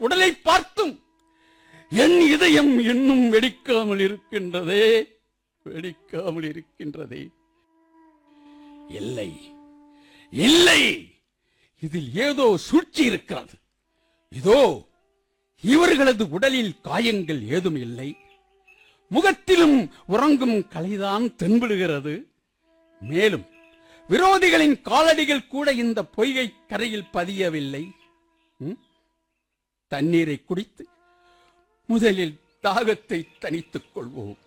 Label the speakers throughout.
Speaker 1: உடலை பார்த்தும் என் இதயம் இன்னும் வெடிக்காமல் இருக்கின்றதே வெடிக்காமல் இருக்கின்றதே இல்லை இல்லை இதில் ஏதோ சூழ்ச்சி இருக்கிறது இதோ இவர்களது உடலில் காயங்கள் ஏதும் இல்லை முகத்திலும் உறங்கும் கலைதான் தென்படுகிறது மேலும் விரோதிகளின் காலடிகள் கூட இந்த பொய்கை கரையில் பதியவில்லை ம்? தண்ணீரை குடித்து முதலில் தாகத்தை தணித்துக் கொள்வோம்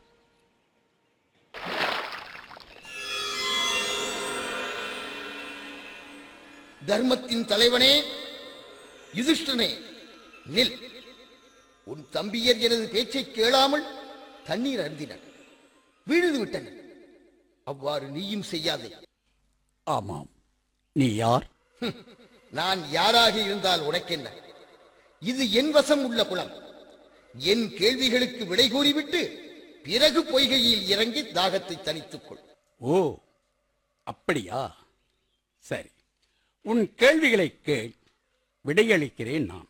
Speaker 2: தர்மத்தின் தலைவனே யுதிஷ்டனே நில் உன் தம்பியர் எனது பேச்சை கேளாமல் தண்ணீர் அருந்தினர் விழுது விட்டனர் அவ்வாறு நீயும் செய்யாதே
Speaker 1: ஆமாம் நீ யார்
Speaker 2: நான் யாராக இருந்தால் உனக்கென்ன இது என் வசம் உள்ள குளம் என் கேள்விகளுக்கு விடை கூறிவிட்டு பிறகு பொய்கையில் இறங்கி தாகத்தை தணித்துக் கொள்
Speaker 1: ஓ அப்படியா சரி உன் கேள்விகளை கேள் விடையளிக்கிறேன் நான்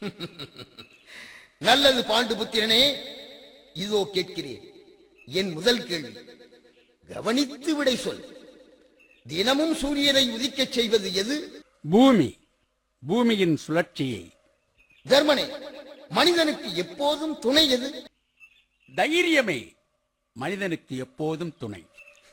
Speaker 2: நல்லது பாண்டுபுத்திரனே இதோ கேட்கிறேன் என் முதல் கேள்வி கவனித்து விடை சொல் தினமும் சூரியனை உதிக்கச் செய்வது எது
Speaker 1: பூமி பூமியின் சுழற்சியை
Speaker 2: தர்மனே மனிதனுக்கு எப்போதும் துணை எது
Speaker 1: தைரியமே மனிதனுக்கு எப்போதும் துணை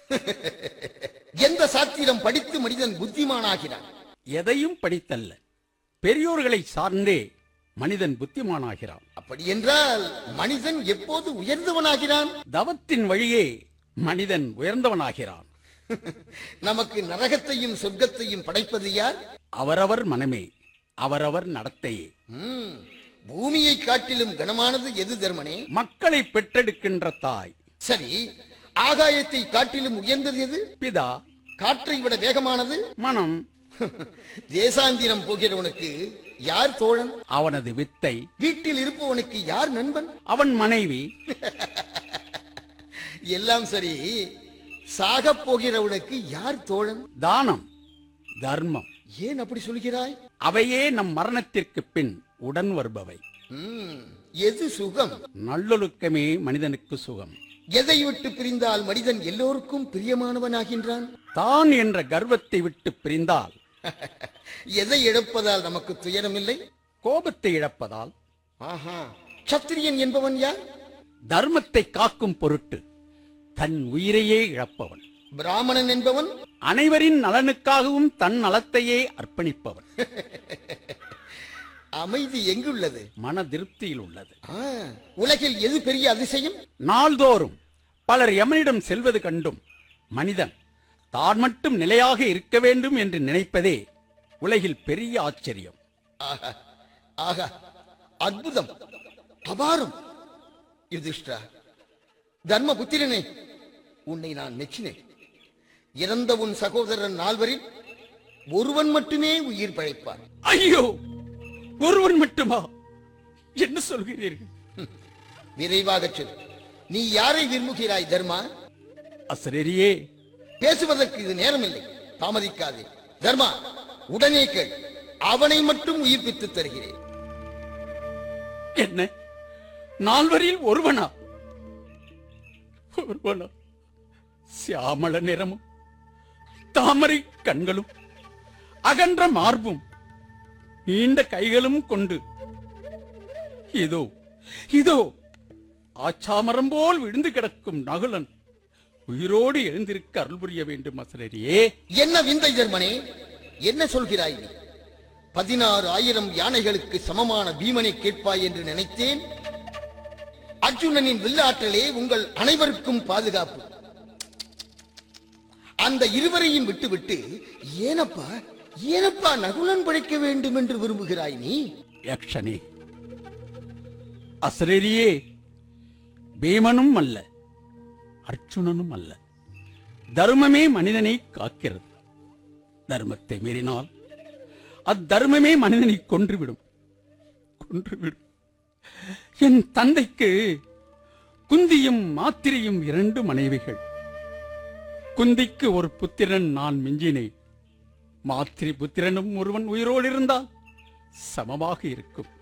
Speaker 2: எந்த சாத்திரம் படித்து மனிதன் புத்திமானாகிறான்
Speaker 1: எதையும் படித்தல்ல பெரியோர்களை சார்ந்தே மனிதன் புத்திமானாகிறான்
Speaker 2: அப்படி என்றால் மனிதன் எப்போது உயர்ந்தவனாகிறான்
Speaker 1: தவத்தின் வழியே மனிதன் உயர்ந்தவனாகிறான்
Speaker 2: நமக்கு நரகத்தையும் சொர்க்கத்தையும் படைப்பது யார்
Speaker 1: அவரவர் மனமே அவரவர் நடத்தையே
Speaker 2: ம், பூமியை காட்டிலும் கனமானது எது தர்மனே
Speaker 1: மக்களை பெற்றெடுக்கின்ற தாய்
Speaker 2: சரி ஆகாயத்தை காட்டிலும் உயர்ந்தது எது
Speaker 1: பிதா
Speaker 2: காற்றை விட வேகமானது
Speaker 1: மனம்
Speaker 2: தேசாந்திரம் போகிறவனுக்கு யார் தோழன்
Speaker 1: அவனது வித்தை
Speaker 2: வீட்டில் இருப்பவனுக்கு யார் நண்பன்
Speaker 1: அவன் மனைவி
Speaker 2: எல்லாம் சரி சாகப் போகிறவனுக்கு யார் தோழன்
Speaker 1: தானம் தர்மம்
Speaker 2: ஏன் அப்படி சொல்கிறாய்
Speaker 1: அவையே நம் மரணத்திற்கு பின் உடன் வருபவை
Speaker 2: ம், எது சுகம்
Speaker 1: நல்லொழுக்கமே மனிதனுக்கு சுகம்
Speaker 2: எதை விட்டு பிரிந்தால் மனிதன் எல்லோருக்கும் பிரியமானவனாகின்றான்
Speaker 1: தான் என்ற கர்வத்தை விட்டு பிரிந்தால்
Speaker 2: எதை இழப்பதால் நமக்கு துயரமில்லை
Speaker 1: கோபத்தை இழப்பதால்
Speaker 2: ஆஹா சத்திரியன் என்பவன் யார்
Speaker 1: தர்மத்தை காக்கும் பொருட்டு தன் உயிரையே இழப்பவன்
Speaker 2: பிராமணன் என்பவன்
Speaker 1: அனைவரின் நலனுக்காகவும் தன் நலத்தையே அர்ப்பணிப்பவன்
Speaker 2: அமைதி எங்குள்ளது
Speaker 1: மன திருப்தியில் உள்ளது
Speaker 2: ஆ, உலகில் எது பெரிய அதிசயம்
Speaker 1: நாள்தோறும் பலர் யமனிடம் செல்வது கண்டும் மனிதன் தான் மட்டும் நிலையாக இருக்க வேண்டும் என்று நினைப்பதே உலகில் பெரிய ஆச்சரியம்
Speaker 2: ஆஹா ஆஹா அற்புதம் அபாரம் யுதிஷ்டா தர்மபுத்திரனே உன்னை நான் மெச்சினேன் இறந்த உன் சகோதரன் நால்வரில் ஒருவன் மட்டுமே உயிர் பிழைப்பார்
Speaker 1: ஐயோ ஒருவன் மட்டுமா என்ன சொல்கிறீர்கள்
Speaker 2: விரைவாகச் சொல் நீ யாரை விரும்புகிறாய் தர்மா
Speaker 1: அசரரியே
Speaker 2: பேசுவதற்கு இது நேரமில்லை தாமதிக்காதே தர்மா உடனே கேள் அவனை மட்டும் உயிர்ப்பித்து தருகிறேன்
Speaker 1: என்ன நால்வரில் ஒருவனா ஒருவனா சியாமள நிறமும் தாமரை கண்களும் அகன்ற மார்பும் நீண்ட கைகளும் கொண்டு இதோ இதோ ஆச்சாமரம் போல் விழுந்து கிடக்கும் நகுலன் உயிரோடு எழுந்திருக்க அருள் புரிய வேண்டும் அசரரியே
Speaker 2: என்ன விந்தை தர்மனே என்ன சொல்கிறாய் நீ பதினாறு ஆயிரம் யானைகளுக்கு சமமான பீமனை கேட்பாய் என்று நினைத்தேன் அர்ஜுனனின் வில்லாற்றலே உங்கள் அனைவருக்கும் பாதுகாப்பு அந்த இருவரையும் விட்டுவிட்டு ஏனப்பா ஏனப்பா நகுலன் படைக்க வேண்டும் என்று விரும்புகிறாய் நீ
Speaker 1: யக்ஷனே அசரரியே பீமனும் அல்ல அர்ச்சுனனும் அல்ல தர்மமே மனிதனை காக்கிறது தர்மத்தை மீறினால் அத்தர்மமே மனிதனை கொன்றுவிடும் கொன்றுவிடும் என் தந்தைக்கு குந்தியும் மாத்திரையும் இரண்டு மனைவிகள் குந்திக்கு ஒரு புத்திரன் நான் மிஞ்சினேன் மாத்திரி புத்திரனும் ஒருவன் உயிரோடு இருந்தால் சமமாக இருக்கும்